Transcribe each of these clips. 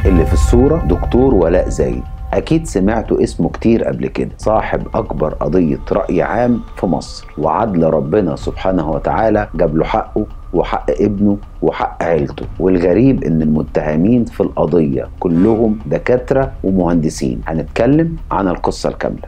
اللي في الصورة دكتور ولاء زايد أكيد سمعتوا اسمه كتير قبل كده صاحب أكبر قضية رأي عام في مصر وعدل ربنا سبحانه وتعالى جاب له حقه وحق ابنه وحق عيلته والغريب ان المتهمين في القضيه كلهم دكاتره ومهندسين هنتكلم عن القصه الكامله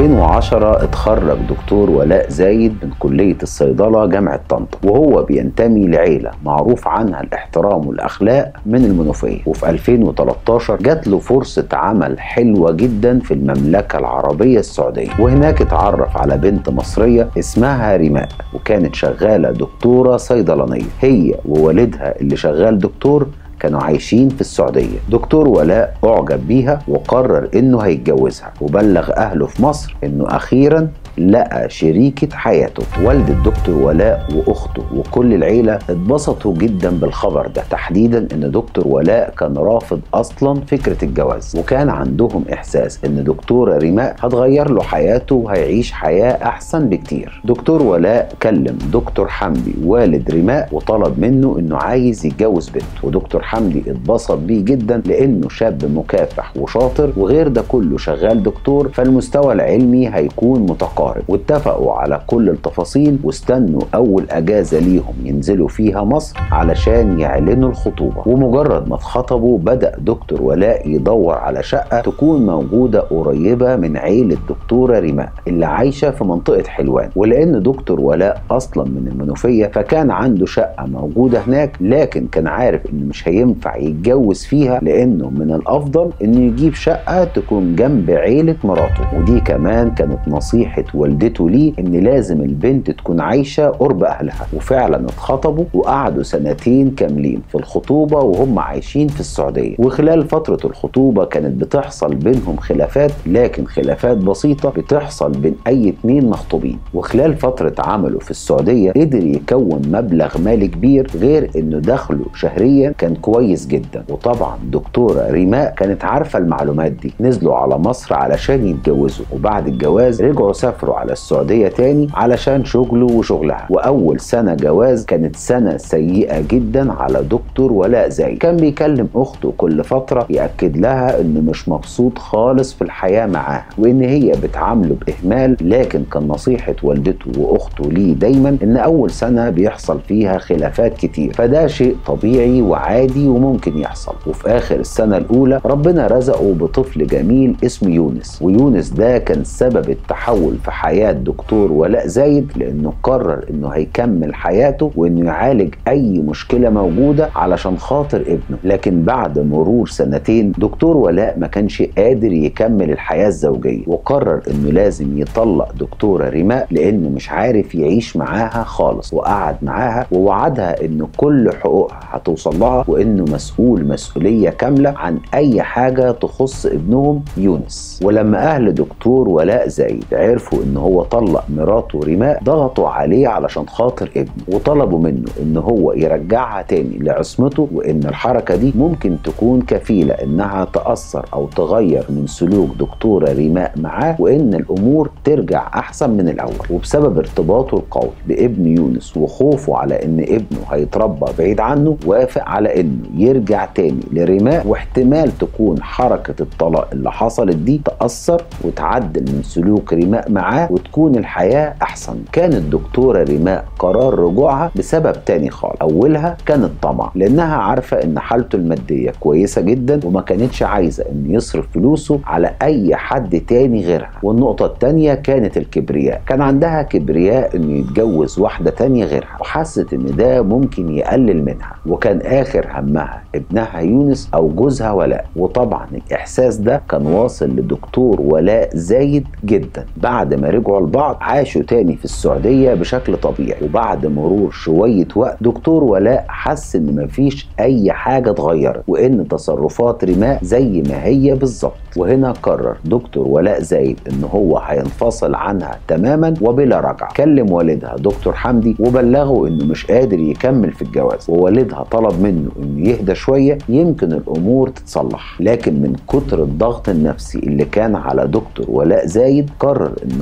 2010 اتخرج دكتور ولاء زايد من كليه الصيدله جامعه طنطا وهو بينتمي لعيله معروف عنها الاحترام والاخلاق من المنوفيه وفي 2013 جات له فرصه عمل حلوه جدا في المملكه العربيه السعوديه وهناك اتعرف على بنت مصريه اسمها ريماء وكانت شغاله دكتوره صيدلانيه هي ووالدها اللي شغال دكتور كانوا عايشين في السعودية دكتور ولاء أعجب بيها وقرر إنه هيتجوزها وبلغ أهله في مصر إنه أخيرا لقى شريكة حياته والدة دكتور ولاء وأخته وكل العيلة اتبسطوا جدا بالخبر ده تحديدا إن دكتور ولاء كان رافض أصلا فكرة الجواز وكان عندهم إحساس إن دكتورة ريماء هتغير له حياته وهيعيش حياة أحسن بكتير دكتور ولاء كلم دكتور حمدي والد ريماء وطلب منه إنه عايز يتجوز بنته ودكتور حمدي اتبسط بيه جدا لأنه شاب مكافح وشاطر وغير ده كله شغال دكتور فالمستوى العلمي هيكون متقارب القارب واتفقوا على كل التفاصيل واستنوا اول اجازه ليهم ينزلوا فيها مصر علشان يعلنوا الخطوبه ومجرد ما اتخطبوا بدا دكتور ولاء يدور على شقه تكون موجوده قريبه من عيله دكتوره ريماء اللي عايشه في منطقه حلوان ولان دكتور ولاء اصلا من المنوفيه فكان عنده شقه موجوده هناك لكن كان عارف انه مش هينفع يتجوز فيها لانه من الافضل انه يجيب شقه تكون جنب عيله مراته ودي كمان كانت نصيحه والدته ليه ان لازم البنت تكون عايشه قرب اهلها وفعلا اتخطبوا وقعدوا سنتين كاملين في الخطوبه وهم عايشين في السعوديه وخلال فتره الخطوبه كانت بتحصل بينهم خلافات لكن خلافات بسيطه بتحصل بين اي اتنين مخطوبين وخلال فتره عمله في السعوديه قدر يكون مبلغ مالي كبير غير انه دخله شهريا كان كويس جدا وطبعا دكتوره ريماء كانت عارفه المعلومات دي نزلوا على مصر علشان يتجوزوا وبعد الجواز رجعوا سافروا على السعودية تاني علشان شغله وشغلها وأول سنة جواز كانت سنة سيئة جدا على دكتور ولاء زايد كان بيكلم أخته كل فترة يأكد لها إنه مش مبسوط خالص في الحياة معاها وإن هي بتعامله بإهمال لكن كان نصيحة والدته وأخته ليه دايما إن أول سنة بيحصل فيها خلافات كتير فده شيء طبيعي وعادي وممكن يحصل وفي آخر السنة الأولى ربنا رزقه بطفل جميل اسمه يونس ويونس ده كان سبب التحول في حياة دكتور ولاء زايد لأنه قرر إنه هيكمل حياته وإنه يعالج أي مشكلة موجودة علشان خاطر ابنه لكن بعد مرور سنتين دكتور ولاء ما كانش قادر يكمل الحياة الزوجية وقرر إنه لازم يطلق دكتورة ريماء لأنه مش عارف يعيش معاها خالص وقعد معاها ووعدها إنه كل حقوقها هتوصل لها وإنه مسؤول مسؤولية كاملة عن أي حاجة تخص ابنهم يونس ولما أهل دكتور ولاء زايد عرفوا إن هو طلق مراته ريماء ضغطوا عليه علشان خاطر ابنه وطلبوا منه ان هو يرجعها تاني لعصمته وان الحركه دي ممكن تكون كفيله انها تاثر او تغير من سلوك دكتوره ريماء معاه وان الامور ترجع احسن من الاول وبسبب ارتباطه القوي بابن يونس وخوفه على ان ابنه هيتربى بعيد عنه وافق على انه يرجع تاني لريماء واحتمال تكون حركه الطلاق اللي حصلت دي تاثر وتعدل من سلوك ريماء معاه وتكون الحياة أحسن كانت دكتورة ريماء قرار رجوعها بسبب تاني خالص أولها كان الطمع لأنها عارفة إن حالته المادية كويسة جدا وما كانتش عايزة إنه يصرف فلوسه على أي حد تاني غيرها والنقطة التانية كانت الكبرياء كان عندها كبرياء إنه يتجوز واحدة تانية غيرها وحست إن ده ممكن يقلل منها وكان آخر همها ابنها يونس أو جوزها ولاء وطبعا الإحساس ده كان واصل لدكتور ولاء زايد جدا بعد ما رجعوا لبعض عاشوا تاني في السعودية بشكل طبيعي وبعد مرور شوية وقت دكتور ولاء حس ان مفيش اي حاجة اتغيرت وان تصرفات ريماء زي ما هي بالظبط وهنا قرر دكتور ولاء زايد ان هو هينفصل عنها تماما وبلا رجعة كلم والدها دكتور حمدي وبلغه انه مش قادر يكمل في الجواز ووالدها طلب منه انه يهدى شوية يمكن الامور تتصلح لكن من كتر الضغط النفسي اللي كان على دكتور ولاء زايد قرر ان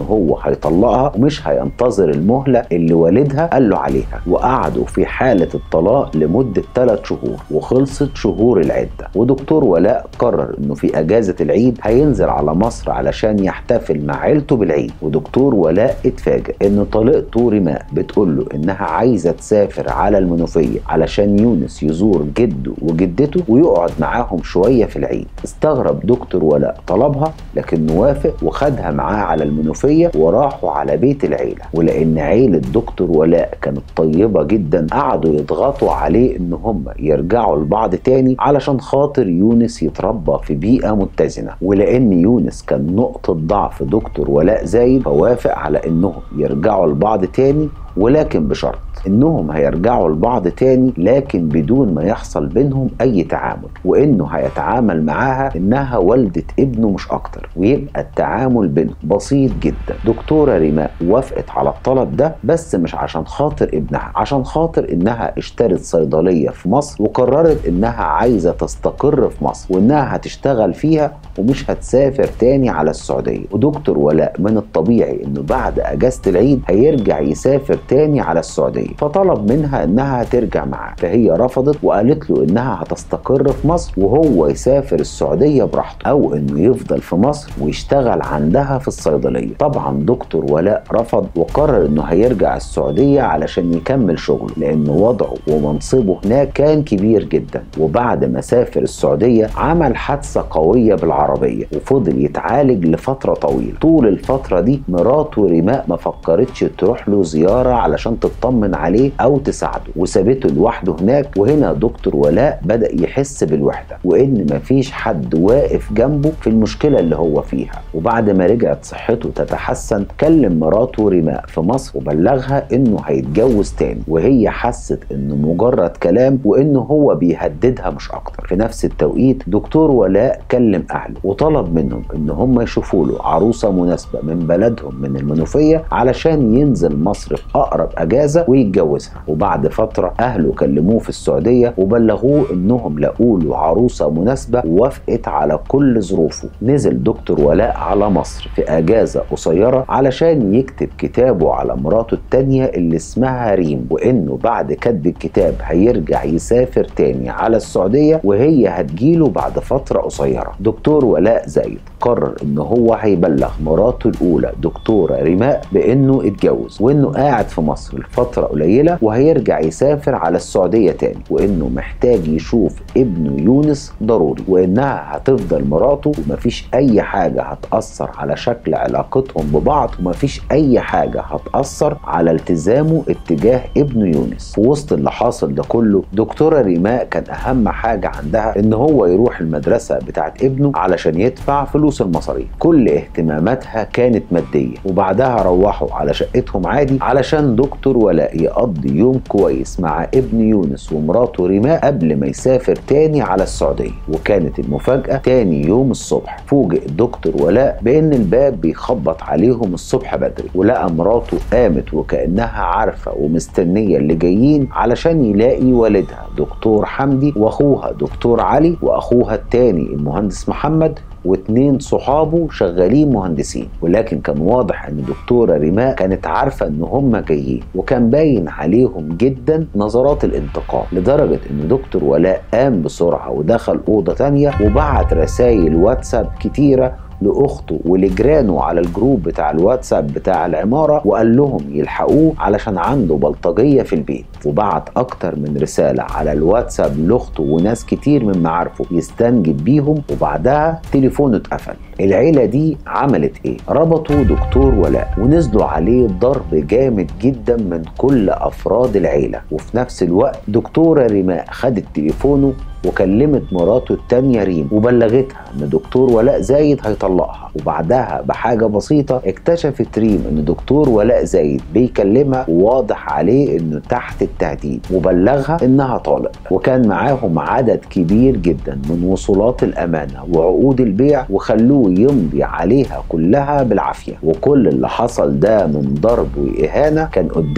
هو هيطلقها ومش هينتظر المهله اللي والدها قال له عليها وقعدوا في حاله الطلاق لمده 3 شهور وخلصت شهور العده ودكتور ولاء قرر انه في اجازه العيد هينزل على مصر علشان يحتفل مع عيلته بالعيد ودكتور ولاء اتفاجئ ان طليقته رماء بتقول له انها عايزه تسافر على المنوفيه علشان يونس يزور جده وجدته ويقعد معاهم شويه في العيد استغرب دكتور ولاء طلبها لكنه وافق وخدها معاه على المنوفيه وراحوا على بيت العيله ولان عيله دكتور ولاء كانت طيبه جدا قعدوا يضغطوا عليه ان هم يرجعوا لبعض تاني علشان خاطر يونس يتربى في بيئه متزنه ولان يونس كان نقطه ضعف دكتور ولاء زايد فوافق على انهم يرجعوا لبعض تاني ولكن بشرط انهم هيرجعوا لبعض تاني لكن بدون ما يحصل بينهم اي تعامل وانه هيتعامل معاها انها والدة ابنه مش اكتر ويبقى التعامل بينهم بسيط جدا دكتورة ريماء وافقت على الطلب ده بس مش عشان خاطر ابنها عشان خاطر انها اشترت صيدلية في مصر وقررت انها عايزة تستقر في مصر وانها هتشتغل فيها ومش هتسافر تاني على السعودية ودكتور ولاء من الطبيعي انه بعد اجازة العيد هيرجع يسافر تاني على السعودية فطلب منها انها ترجع معاه فهي رفضت وقالت له انها هتستقر في مصر وهو يسافر السعودية براحته او انه يفضل في مصر ويشتغل عندها في الصيدلية طبعا دكتور ولاء رفض وقرر انه هيرجع السعودية علشان يكمل شغله لان وضعه ومنصبه هناك كان كبير جدا وبعد ما سافر السعودية عمل حادثة قوية بالعربية وفضل يتعالج لفترة طويلة طول الفترة دي مراته ريماء ما فكرتش تروح له زيارة علشان تطمن عليه او تساعده وسابته لوحده هناك وهنا دكتور ولاء بدا يحس بالوحده وان مفيش حد واقف جنبه في المشكله اللي هو فيها وبعد ما رجعت صحته تتحسن كلم مراته ريماء في مصر وبلغها انه هيتجوز تاني وهي حست انه مجرد كلام وانه هو بيهددها مش اكتر في نفس التوقيت دكتور ولاء كلم اهله وطلب منهم ان هم يشوفوا له عروسه مناسبه من بلدهم من المنوفيه علشان ينزل مصر في اقرب اجازه ويتجوزها وبعد فتره اهله كلموه في السعوديه وبلغوه انهم لقوا له عروسه مناسبه ووافقت على كل ظروفه نزل دكتور ولاء على مصر في اجازه قصيره علشان يكتب كتابه على مراته التانيه اللي اسمها ريم وانه بعد كتب الكتاب هيرجع يسافر تاني على السعوديه وهي هتجيله بعد فتره قصيره دكتور ولاء زايد قرر ان هو هيبلغ مراته الاولى دكتوره ريماء بانه اتجوز وانه قاعد في مصر لفتره قليله وهيرجع يسافر على السعوديه تاني وانه محتاج يشوف ابنه يونس ضروري وانها هتفضل مراته ومفيش اي حاجه هتاثر على شكل علاقتهم ببعض ومفيش اي حاجه هتاثر على التزامه اتجاه ابنه يونس في وسط اللي حاصل ده كله دكتوره ريماء كان اهم حاجه عندها ان هو يروح المدرسه بتاعت ابنه علشان يدفع فلوس المصاريف كل اهتماماتها كانت ماديه وبعدها روحوا على شقتهم عادي علشان دكتور ولاء يقضي يوم كويس مع ابن يونس ومراته ريماء قبل ما يسافر تاني على السعوديه وكانت المفاجاه تاني يوم الصبح فوجئ دكتور ولاء بان الباب بيخبط عليهم الصبح بدري ولقى مراته قامت وكانها عارفه ومستنيه اللي جايين علشان يلاقي والدها دكتور حمدي واخوها دكتور علي واخوها التاني المهندس محمد واتنين صحابه شغالين مهندسين ولكن كان واضح ان دكتورة ريماء كانت عارفة ان هم جايين وكان باين عليهم جدا نظرات الانتقام لدرجة ان دكتور ولاء قام بسرعة ودخل أوضة تانية وبعت رسائل واتساب كتيرة لاخته ولجيرانه على الجروب بتاع الواتساب بتاع العماره وقال لهم يلحقوه علشان عنده بلطجيه في البيت وبعت اكتر من رساله على الواتساب لاخته وناس كتير من معارفه يستنجد بيهم وبعدها تليفونه اتقفل العيله دي عملت ايه ربطوا دكتور ولاء ونزلوا عليه ضرب جامد جدا من كل افراد العيله وفي نفس الوقت دكتوره ريماء خدت تليفونه وكلمت مراته التانية ريم وبلغتها ان دكتور ولاء زايد هيطلقها وبعدها بحاجة بسيطة اكتشفت ريم ان دكتور ولاء زايد بيكلمها وواضح عليه انه تحت التهديد وبلغها انها طالق وكان معاهم عدد كبير جدا من وصولات الامانة وعقود البيع وخلوه يمضي عليها كلها بالعافية وكل اللي حصل ده من ضرب واهانة كان قدام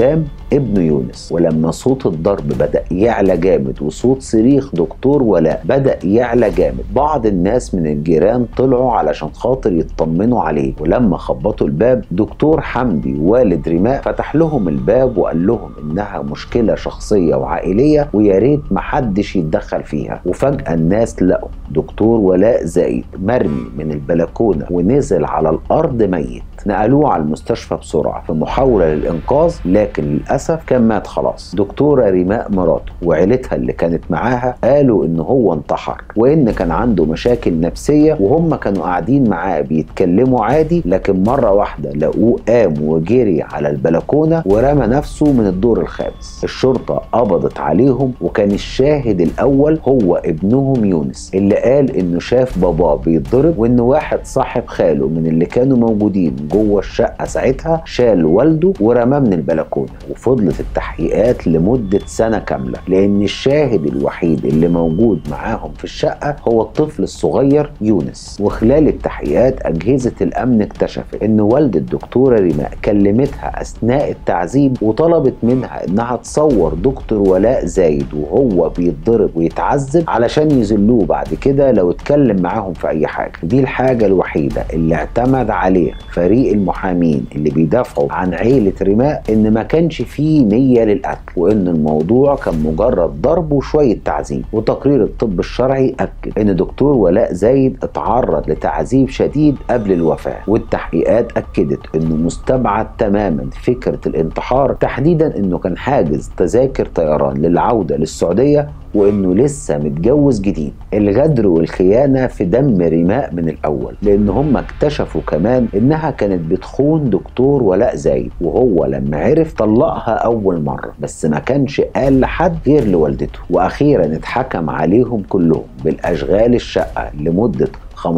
ابنه يونس ولما صوت الضرب بدأ يعلى جامد وصوت صريخ دكتور ولاء بدأ يعلى جامد بعض الناس من الجيران طلعوا علشان خاطر يطمنوا عليه ولما خبطوا الباب دكتور حمدي والد ريماء فتح لهم الباب وقال لهم انها مشكله شخصيه وعائليه ويا ريت محدش يتدخل فيها وفجاه الناس لقوا دكتور ولاء زايد مرمي من البلكونه ونزل على الارض ميت نقلوه على المستشفى بسرعه في محاوله للانقاذ لكن للاسف كان مات خلاص دكتوره ريماء مراته وعيلتها اللي كانت معاها قالوا ان هو انتحر وان كان عنده مشاكل نفسيه وهم كانوا قاعدين معاه بيتكلموا عادي لكن مره واحده لقوه قام وجري على البلكونه ورمى نفسه من الدور الخامس الشرطه قبضت عليهم وكان الشاهد الاول هو ابنهم يونس اللي قال انه شاف باباه بيتضرب وان واحد صاحب خاله من اللي كانوا موجودين جوه الشقه ساعتها شال والده ورماه من البلكونه وفضلت التحقيقات لمده سنه كامله لان الشاهد الوحيد اللي موجود معاهم في الشقه هو الطفل الصغير يونس وخلال التحقيقات اجهزه الامن اكتشفت ان والده الدكتوره ريماء كلمتها اثناء التعذيب وطلبت منها انها تصور دكتور ولاء زايد وهو بيتضرب ويتعذب علشان يذلوه بعد كده لو اتكلم معاهم في اي حاجه دي الحاجه الوحيده اللي اعتمد عليها فريق المحامين اللي بيدافعوا عن عيله ريماء ان ما كانش فيه نيه للقتل وان الموضوع كان مجرد ضرب وشويه تعذيب وتقرير الطب الشرعي اكد ان دكتور ولاء زايد اتعرض لتعذيب شديد قبل الوفاه والتحقيقات اكدت انه مستبعد تماما فكره الانتحار تحديدا انه كان حاجز تذاكر طيران للعوده للسعوديه وانه لسه متجوز جديد الغدر والخيانه في دم ريماء من الاول لان هم اكتشفوا كمان انها كانت بتخون دكتور ولاء زايد وهو لما عرف طلقها اول مره بس ما كانش قال لحد غير لوالدته واخيرا اتحكم عليهم كلهم بالاشغال الشقه لمده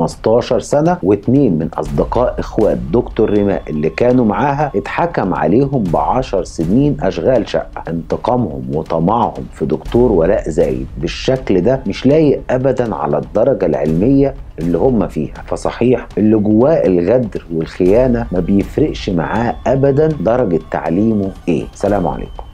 15 سنة واتنين من أصدقاء إخوات دكتور ريماء اللي كانوا معاها اتحكم عليهم بعشر سنين أشغال شقة انتقامهم وطمعهم في دكتور ولاء زايد بالشكل ده مش لايق أبدا على الدرجة العلمية اللي هم فيها فصحيح اللي جواه الغدر والخيانة ما بيفرقش معاه أبدا درجة تعليمه إيه سلام عليكم